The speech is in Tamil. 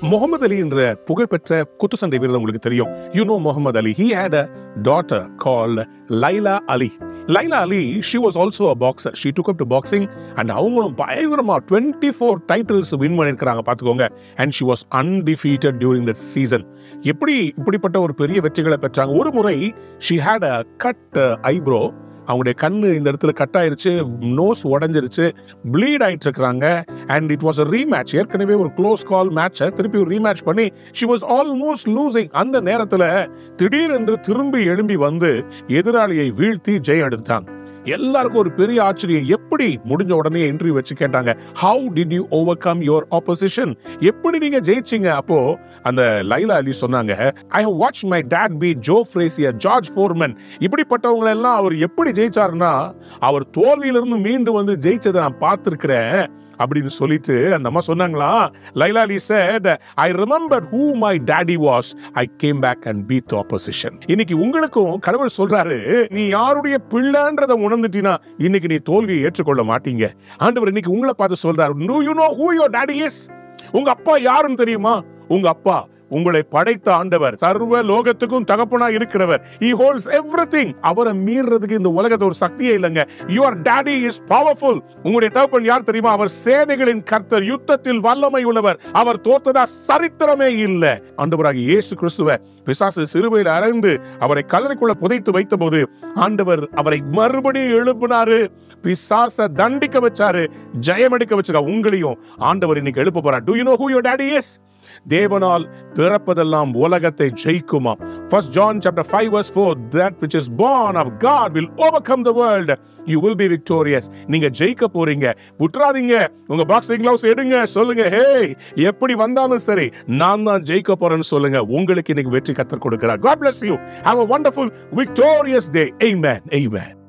முகமது அலி என்ற புகழ்பெற்ற குத்துச்சண்டை வீரர் உங்களுக்கு தெரியும் you know Muhammad Ali he had a daughter call Laila Ali Laila Ali she was also a boxer she took up to boxing and அவங்களும் பயங்கரமா டுவெண்ட்டி ஃபோர் டைட்டில்ஸ் வின் பண்ணியிருக்கிறாங்க பார்த்துக்கோங்க and she was undefeated during the season எப்படி இப்படிப்பட்ட ஒரு பெரிய வெற்றிகளை பெற்றாங்க ஒரு முறை she had a cut eyebrow அவங்களுடைய கண்ணு இந்த இடத்துல கட் ஆயிருச்சு நோஸ் உடஞ்சிருச்சு ப்ளீட் ஆயிட்டு இருக்கிறாங்க and it was a rematch ஏற்கனவே ஒரு க்ளோஸ் கால் மேட்சை திருப்பி ஒரு ரீமேட்ச் பண்ணி ஷி வாஸ் ஆல்மோஸ்ட் லூசிங் அந்த நேரத்துல திடீரென்று திரும்பி எழும்பி வந்து எதிராளியை வீழ்த்தி ஜெயம் எடுத்துட்டாங்க எல்லாருக்கும் ஒரு பெரிய ஆச்சரியம் எப்படி முடிஞ்ச உடனே இன்டர்வியூ வச்சு கேட்டாங்க how did you overcome your opposition எப்படி நீங்க ஜெயிச்சீங்க அப்போ அந்த லைலா அலி சொன்னாங்க I have watch my dad beat Joe Frazier George Foreman இப்படிப்பட்டவங்க எல்லாம் அவர் எப்படி ஜெயிச்சாருன்னா அவர் தோல்வியிலிருந்து மீண்டு வந்து ஜெயிச்சதை நான் பார்த்திருக்கிறேன் அப்படின்னு சொல்லிட்டு அந்த அம்மா சொன்னாங்களா Laila Ali said I remember who my daddy was I came back and beat the opposition இன்னைக்கு உங்களுக்கும் கடவுள் சொல்றாரு நீ யாருடைய பிள்ளைன்றதை உணர்ந்துட்டீனா இன்னைக்கு நீ தோல்வியை ஏற்றுக்கொள்ள மாட்டீங்க ஆண்டவர் இன்னைக்கு உங்களை பார்த்து சொல்றாரு do you know who your daddy is உங்க அப்பா யாருன்னு தெரியுமா உங்க அப்பா உங்களை படைத்த ஆண்டவர் சர்வ லோகத்துக்கும் தகப்பனா இருக்கிறவர் he holds everything அவரை மீறதுக்கு இந்த உலகத்துல ஒரு சக்தியே இல்லைங்க your daddy is powerful உங்களுடைய தகப்பன் யார் தெரியுமா அவர் சேனைகளின் கர்த்தர் யுத்தத்தில் வல்லமை உள்ளவர் அவர் தோத்ததா சரித்திரமே இல்ல ஆண்டவராக இயேசு கிறிஸ்துவ பிசாசு சிறுவையில் அறைந்து அவரை கல்லறைக்குள்ள புதைத்து வைத்த போது ஆண்டவர் அவரை மறுபடியும் எழுப்பினாரு பிசாச தண்டிக்க வச்சாரு ஜெயம் எடுக்க வச்சாரு உங்களையும் ஆண்டவர் இன்னைக்கு எழுப்ப போறார் do you know who your daddy is தேவனால் பிறப்பதெல்லாம் உலகத்தை ஜெயிக்குமா First John chapter 5 verse 4 that which is born of God will overcome the world you will be victorious நீங்க ஜெயிக்க போறீங்க விட்டுறாதீங்க உங்க பாக்ஸிங் கிளவுஸ் எடுங்க சொல்லுங்க ஹே எப்படி வந்தாலும் சரி நான் தான் ஜெயிக்க போறேன்னு சொல்லுங்க உங்களுக்கு இன்னைக்கு வெற்றி கத்தர் கொடுக்கிறார் God bless you have a wonderful victorious day amen amen